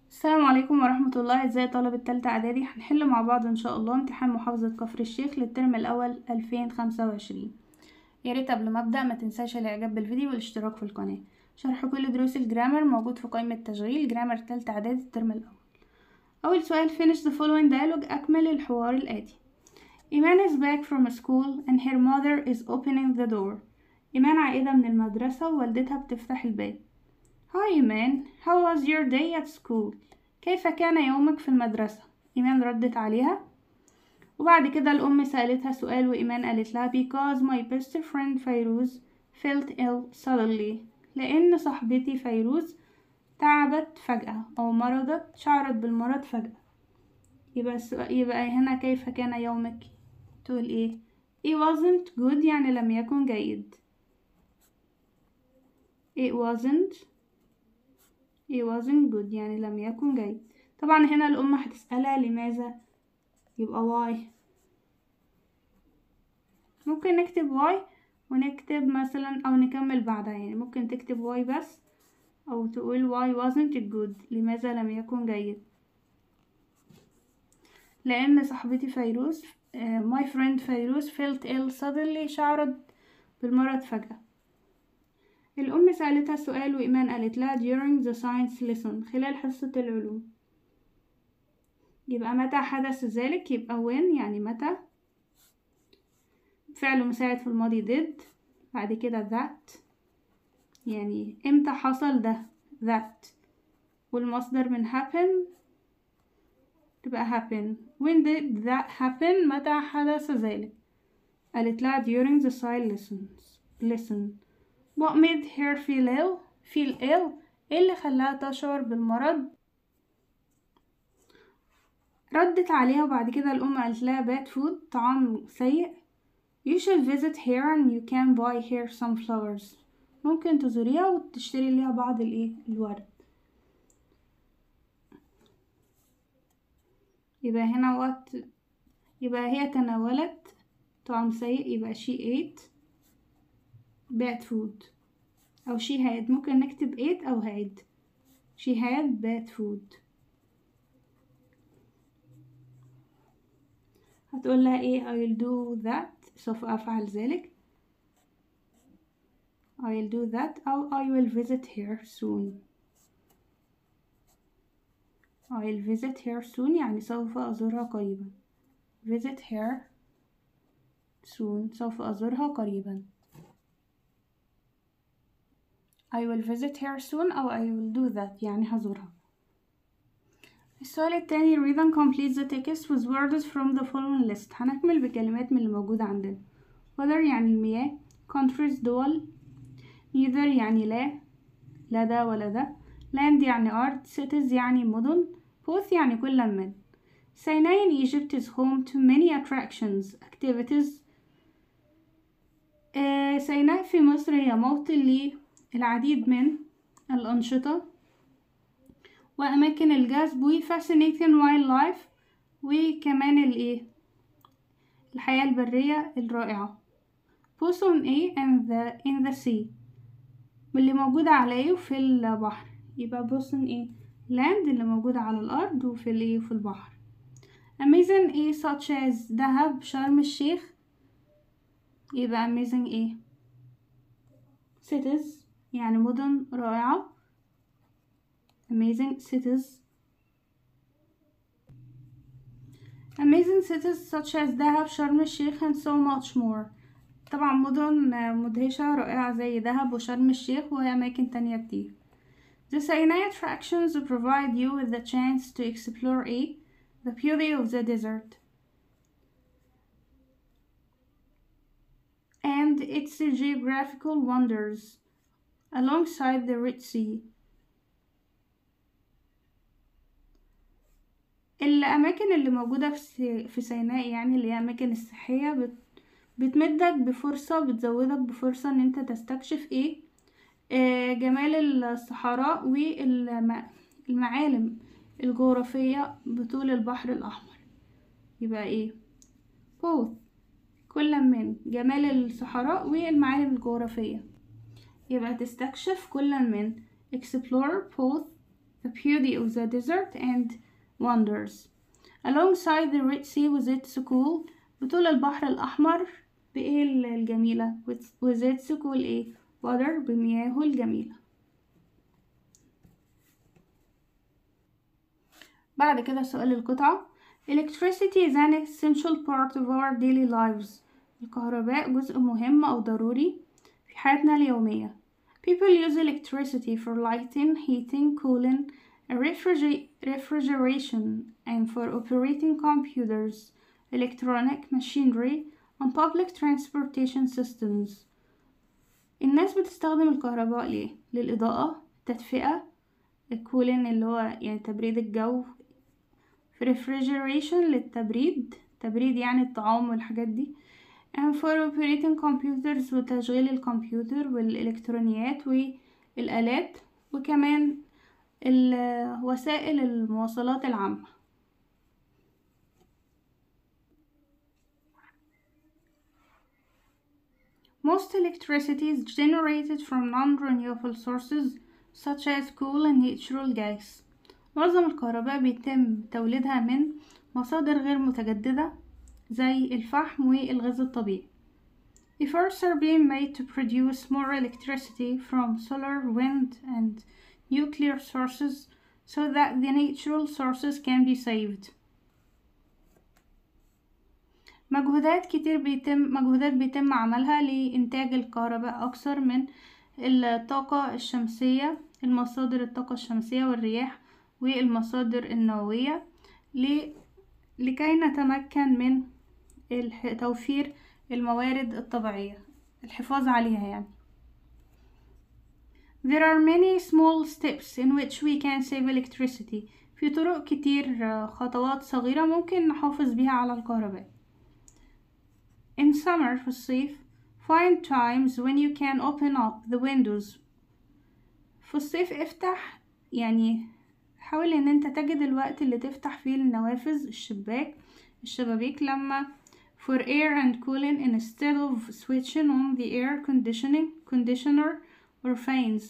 السلام عليكم ورحمة الله ازاي طلبة تالتة اعدادي هنحل مع بعض ان شاء الله امتحان محافظة كفر الشيخ للترم الاول الفين خمسة وعشرين يا ريت قبل ما ابدأ ما تنساش الاعجاب بالفيديو والاشتراك في القناة شرح كل دروس الجرامر موجود في قائمة تشغيل جرامر تالتة اعدادي الترم الاول اول سؤال finish the following dialogue اكمل الحوار الاتي إيمان is back from school and her mother is opening the door إيمان عائدة من المدرسة ووالدتها بتفتح الباب Hi إيمان how was your day at school كيف كان يومك في المدرسة إيمان ردت عليها وبعد كده الأم سألتها سؤال وإيمان قالت لها because my best friend فيروز felt ill suddenly لأن صاحبتي فيروز تعبت فجأة أو مرضت شعرت بالمرض فجأة يبقى السؤال يبقى هنا كيف كان يومك تقول ايه it wasn't good يعني لم يكن جيد it wasn't it wasn't good يعني لم يكن جيد طبعا هنا الأم هتسألها لماذا يبقى why ممكن نكتب why ونكتب مثلا أو نكمل بعدها يعني ممكن تكتب why بس أو تقول why wasn't it good لماذا لم يكن جيد لأن صاحبتي فيروز uh, my friend فيروز felt ill suddenly شعرت بالمرض فجأة الأم سألتها سؤال وإيمان قالت لها during the science lesson خلال حصة العلوم يبقى متى حدث ذلك يبقى when يعني متى فعل مساعد في الماضي did بعد كده that يعني امتى حصل ده that والمصدر من happen تبقى happen when did that happen متى حدث ذلك قالت لها during the science lessons listen what made her feel ill feel ill ايه اللي خلاها تشعر بالمرض ردت عليها وبعد كده الأم قالت لها bad food طعام سيء you should visit here and you can buy here some flowers ممكن تزوريها وتشتري ليها بعض الايه الورد يبقى هنا وقت يبقى هي تناولت طعام سيء يبقى she ate bad food أو she had ممكن نكتب ate أو had she had bad food هتقول لها ايه I'll do that سوف أفعل ذلك I'll do that أو I will visit her soon I'll visit her soon يعني سوف أزورها قريبا visit her soon سوف أزورها قريبا I will visit her soon أو I will do that يعني هزورها السؤال التاني read and complete the text with words from the following list هنكمل بكلمات من اللي موجودة عندنا weather يعني المياه countries دول neither يعني لا لا ده ولا ده land يعني أرض cities يعني مدن both يعني كل من Sinai in Egypt is home to many attractions activities آه سيناء في مصر هي موطن للعديد من الأنشطة وأماكن الجذب و fascinating wildlife وكمان الإيه الحياة البرية الرائعة both on A and the in the sea واللي موجودة على إيه وفي البحر يبقى both on A land اللي موجودة على الأرض وفي الإيه وفي البحر amazing إيه such as دهب شرم الشيخ يبقى amazing إيه cities يعني مدن رائعة amazing cities amazing cities such as دهب شرم الشيخ and so much more طبعا مدن مدهشة رائعة زي دهب وشرم الشيخ وهي أماكن تانية كتير The Sinai attractions provide you with the chance to explore A, the beauty of the desert and its geographical wonders alongside the Red Sea. الأماكن اللي موجودة في سيناء يعني اللي هي أماكن السياحية بت... بتمدك بفرصة بتزودك بفرصة إن أنت تستكشف إيه آه جمال الصحراء والمعالم الجغرافية بطول البحر الأحمر يبقى إيه both كل من جمال الصحراء والمعالم الجغرافية يبقى تستكشف كل من explore both the beauty of the desert and wonders alongside the Red Sea with its cool بطول البحر الأحمر بإيه الجميلة with its cool إيه water بمياهه الجميلة بعد كده سؤال القطعة Electricity is an essential part of our daily lives الكهرباء جزء مهم أو ضروري في حياتنا اليومية People use electricity for lighting, heating, cooling, refrigeration, and for operating computers, electronic machinery, and public transportation systems. الناس بتستخدم الكهرباء ليه؟ للإضاءة، تدفئة، الكولين اللي هو يعني تبريد الجو، refrigeration للتبريد، تبريد يعني الطعام والحاجات دي. and for operating computers وتشغيل الكمبيوتر والإلكترونيات والآلات وكمان وسائل المواصلات العامة Most electricity is generated from non-renewable sources such as coal and natural gas. معظم الكهرباء بيتم توليدها من مصادر غير متجددة زي الفحم والغاز الطبيعي. Efforts are being made to produce more electricity from solar, wind, and nuclear sources so that the natural sources can be saved. مجهودات كتير بيتم مجهودات بيتم عملها لإنتاج الكهرباء أكثر من الطاقة الشمسية المصادر الطاقة الشمسية والرياح والمصادر النووية لكي نتمكن من توفير الموارد الطبيعية الحفاظ عليها يعني There are many small steps in which we can save electricity في طرق كتير خطوات صغيرة ممكن نحافظ بيها على الكهرباء In summer في الصيف find times when you can open up the windows في الصيف eftح يعني حاول ان انت تجد الوقت اللي تفتح فيه النوافذ الشباك الشبابيك لما for air and cooling instead of switching on the air conditioning conditioner or fans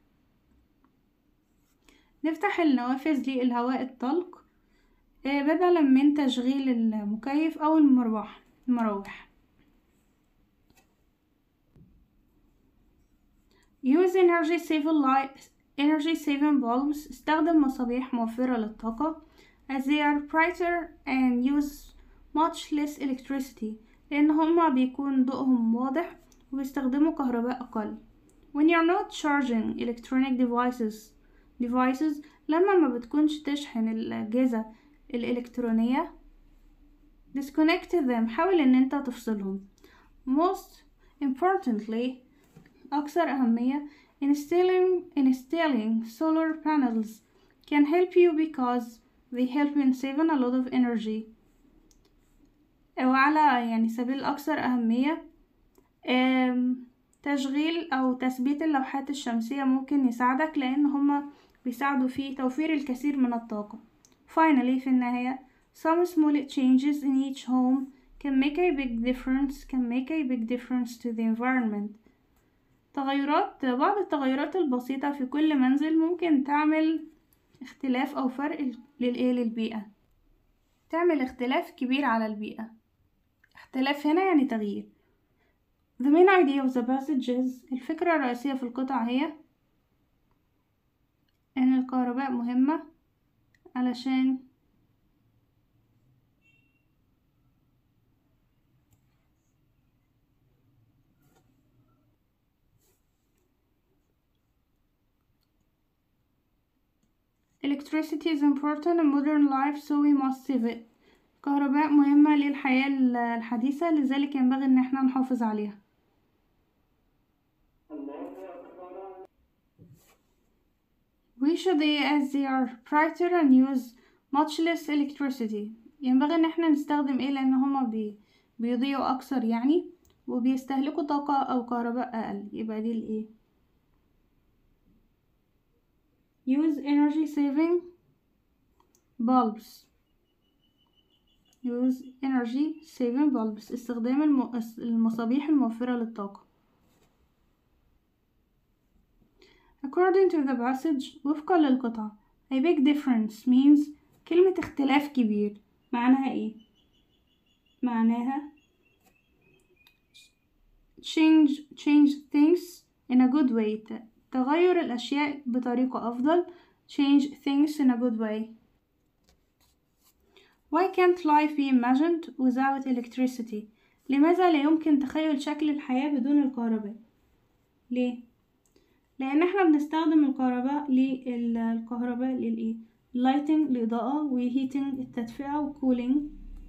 نفتح النوافذ للهواء الطلق بدلا من تشغيل المكيف أو المروح المراوح use energy saving light energy saving bulbs استخدم مصابيح موفرة للطاقة as they are brighter and use much less electricity لأن هما بيكون ضوءهم واضح وبيستخدموا كهرباء أقل when you're not charging electronic devices devices لما ما بتكونش تشحن الأجهزة الإلكترونية disconnect them حاول إن أنت تفصلهم most importantly أكثر أهمية installing installing solar panels can help you because they help in saving a lot of energy وعلى يعني سبيل أكثر أهمية تشغيل أو تثبيت اللوحات الشمسية ممكن يساعدك لأن هما بيساعدوا في توفير الكثير من الطاقة finally في النهاية some small changes in each home can make a big difference can make a big difference to the environment تغيرات بعض التغيرات البسيطة في كل منزل ممكن تعمل اختلاف أو فرق للإيه للبيئة تعمل اختلاف كبير على البيئة اختلاف هنا يعني تغيير The main idea of the passage is الفكرة الرئيسية في القطع هي إن الكهرباء مهمة علشان Electricity is important in modern life so we must save it. الكهرباء مهمة للحياة الحديثة لذلك ينبغي إن احنا نحافظ عليها. We should as they are brighter and use much less electricity. ينبغي إن احنا نستخدم ايه لأن هما بي بيضيعوا أكثر يعني وبيستهلكوا طاقة أو كهرباء أقل يبقى دي الايه use energy saving bulbs use energy saving bulbs استخدام المصابيح الموفرة للطاقة according to the passage وفقا للقطعة A big difference means كلمة اختلاف كبير معناها ايه؟ معناها change change things in a good way تغير الأشياء بطريقة أفضل change things in a good way Why can't life be imagined without electricity? لماذا لا يمكن تخيل شكل الحياة بدون الكهرباء؟ ليه؟ لأن احنا بنستخدم الكهرباء للكهرباء للإيه؟ lighting الإضاءة و heating التدفئة و cooling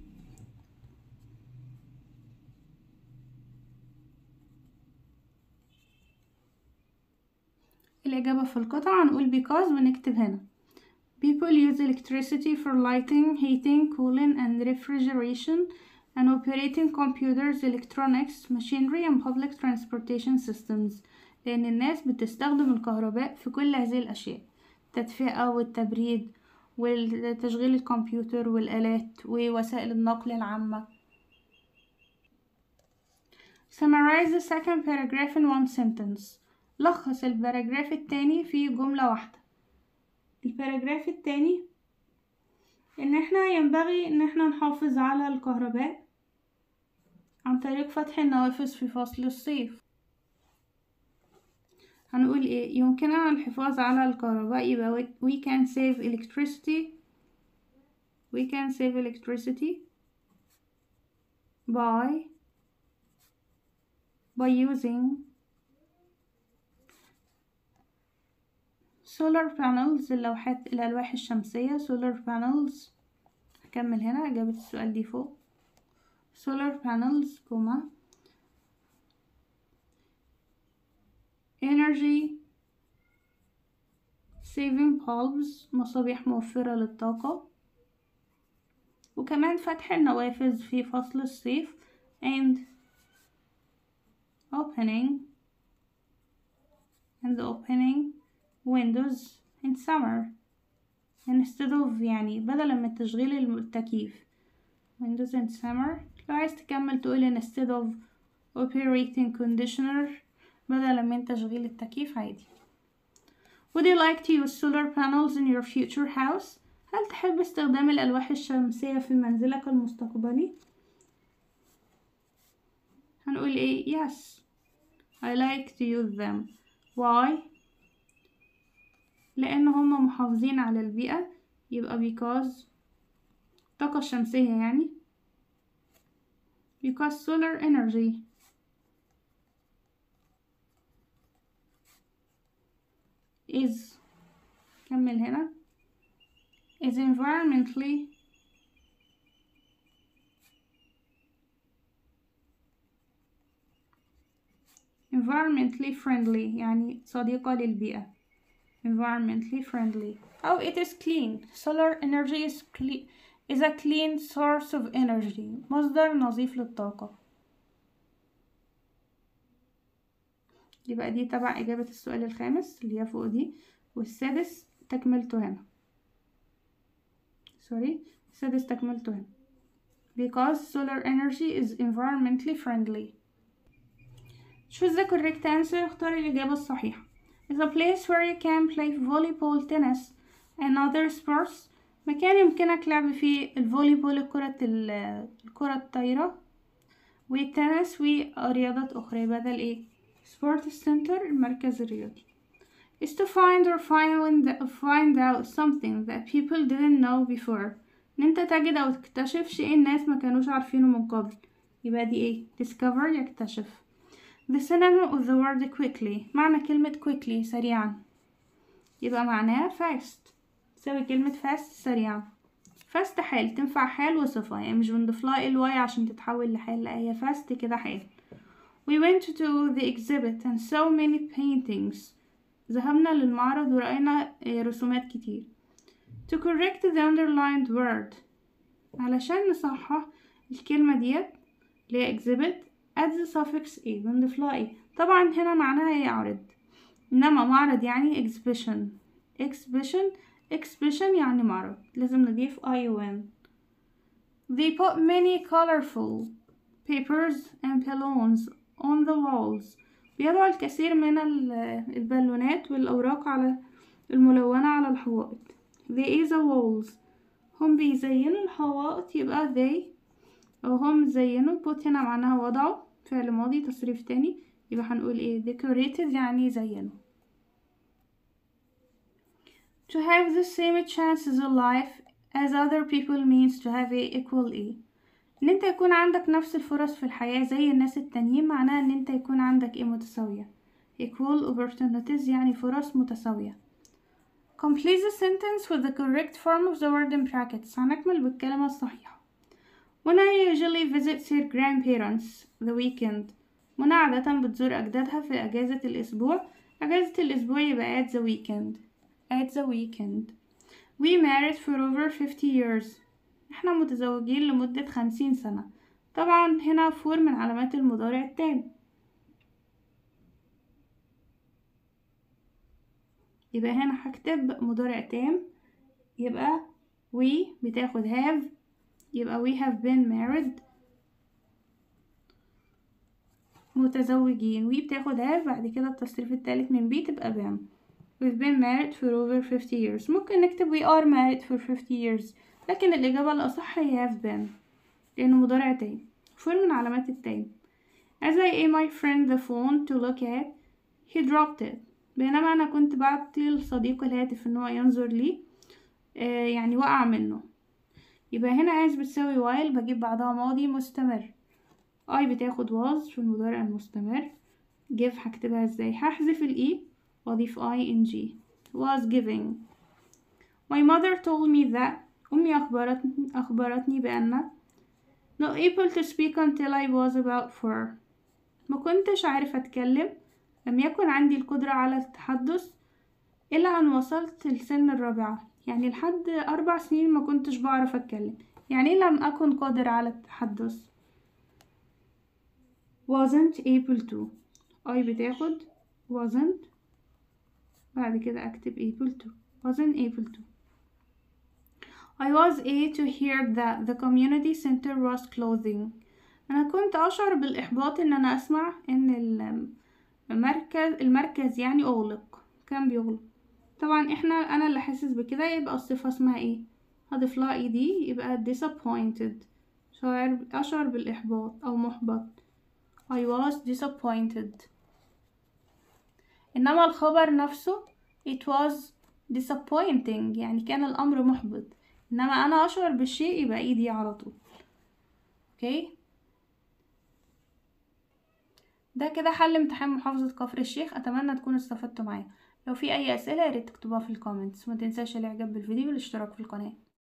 الإجابة في القطعة هنقول because ونكتب هنا People use electricity for lighting, heating, cooling and refrigeration and operating computers, electronics, machinery and public transportation systems لأن الناس بتستخدم الكهرباء في كل هذه الأشياء التدفئة والتبريد وتشغيل الكمبيوتر والآلات ووسائل النقل العامة Summarize the second paragraph in one sentence لخص الباراجراف التاني في جملة واحدة الباراجراف التاني ان احنا ينبغي ان احنا نحافظ على الكهرباء عن طريق فتح النوافذ في فصل الصيف هنقول ايه يمكننا الحفاظ على الكهرباء يبقى we can save electricity we can save electricity by by using solar panels اللوحات الألواح الشمسية solar panels هكمل هنا إجابة السؤال دي فوق solar panels كوما energy saving bulbs مصابيح موفرة للطاقة وكمان فتح النوافذ في فصل الصيف and opening and opening windows in summer instead of يعني بدلا من تشغيل التكييف windows in summer لو عايز تكمل تقول instead of operating conditioner بدلا من تشغيل التكييف عادي Would you like to use solar panels in your future house? هل تحب استخدام الألواح الشمسية في منزلك المستقبلي؟ هنقول ايه yes I like to use them why لأن هما محافظين على البيئة يبقى because الطاقة الشمسية يعني because solar energy is كمل هنا is environmentally environmentally friendly يعني صديقة للبيئة environmentally friendly أو it is clean solar energy is, clean is a clean source of energy مصدر نظيف للطاقة يبقى دي تبع إجابة السؤال الخامس اللي هي فوق دي والسادس تكملته هنا سوري السادس تكملته هنا because solar energy is environmentally friendly choose the correct answer اختار الإجابة الصحيحة is a place where you can play volleyball tennis and other sports مكان يمكنك لعب فيه الفولي بول الكرة الكرة الطايرة والتنس ورياضات أخرى بدل ايه سبورت سنتر المركز الرياضي is to find or find, find out something that people didn't know before ان انت تجد او تكتشف شيء الناس ما كانوش عارفينه من قبل يبقى دي ايه discover يكتشف the synonym of the word quickly معنى كلمة quickly سريعا يبقى معناها fast تساوي كلمة fast سريعا fast حال تنفع حال وصفة يعني مش بنضيفلها الواي عشان تتحول لحال لا هي fast كده حال We went to the exhibit and saw many paintings. ذهبنا للمعرض ورأينا رسومات كتير. To correct the underlined word. علشان نصحح الكلمة ديت اللي هي exhibit add the suffix a بنضيف لها ايه طبعا هنا معناها يعرض انما معرض يعني exhibition exhibition exhibition يعني معرض لازم نضيف ion They put many colorful papers and balloons on the walls بيضع الكثير من البالونات والأوراق على الملونة على الحوائط they is a walls هم بيزينوا الحوائط يبقى they أو هم زينوا put هنا معناها وضعوا فعل ماضي تصريف تاني يبقى هنقول ايه decorated يعني زينوا to have the same chances in life as other people means to have a equal a ان انت يكون عندك نفس الفرص في الحياة زي الناس التانيين معناها ان انت يكون عندك ايه متساوية equal opportunities يعني فرص متساوية complete the sentence with the correct form of the word in brackets هنكمل بالكلمة الصحيحة When I usually visit her grandparents the weekend منى عادة بتزور أجدادها في أجازة الأسبوع أجازة الأسبوع يبقى at the weekend at the weekend We married for over 50 years احنا متزوجين لمدة خمسين سنة طبعا هنا فور من علامات المضارع التام يبقى هنا هكتب مضارع تام يبقى we بتاخد have يبقى we have been married متزوجين we بتاخد have بعد كده التصريف التالت من be تبقى been we've been married for over 50 years ممكن نكتب we are married for 50 years لكن الإجابة الأصح هي have been لأنه مضارع تام فور من علامات التام As I gave my friend the phone to look at he dropped it بينما أنا كنت بعطي لصديقي الهاتف إن هو ينظر لي آه يعني وقع منه يبقى هنا as بتساوي while بجيب بعدها ماضي مستمر I بتاخد was في المضارع المستمر give هكتبها ازاي هحذف الإي وأضيف ing was giving My mother told me that أمي أخبرتني, أخبرتني بأن not able to speak until I was about four ما كنتش عارف أتكلم لم يكن عندي القدرة على التحدث إلى أن وصلت لسن الرابعة يعني لحد أربع سنين ما كنتش بعرف أتكلم يعني لم أكن قادر على التحدث wasn't able to I بتاخد wasn't بعد كده أكتب able to wasn't able to I was a to hear that the community center was closing أنا كنت أشعر بالإحباط إن أنا أسمع إن المركز المركز يعني أغلق كان بيغلق طبعا إحنا أنا اللي حاسس بكده يبقى الصفة اسمها إيه هضيف لها إي دي يبقى disappointed شعر أشعر بالإحباط أو محبط I was disappointed إنما الخبر نفسه it was disappointing يعني كان الأمر محبط إنما أنا أشعر بالشيء يبقى إيدي على طول أوكي ده كده حل امتحان محافظة كفر الشيخ أتمنى تكونوا استفدتوا معايا لو في أي أسئلة ياريت تكتبوها في الكومنتس ومتنساش الإعجاب بالفيديو والاشتراك في القناة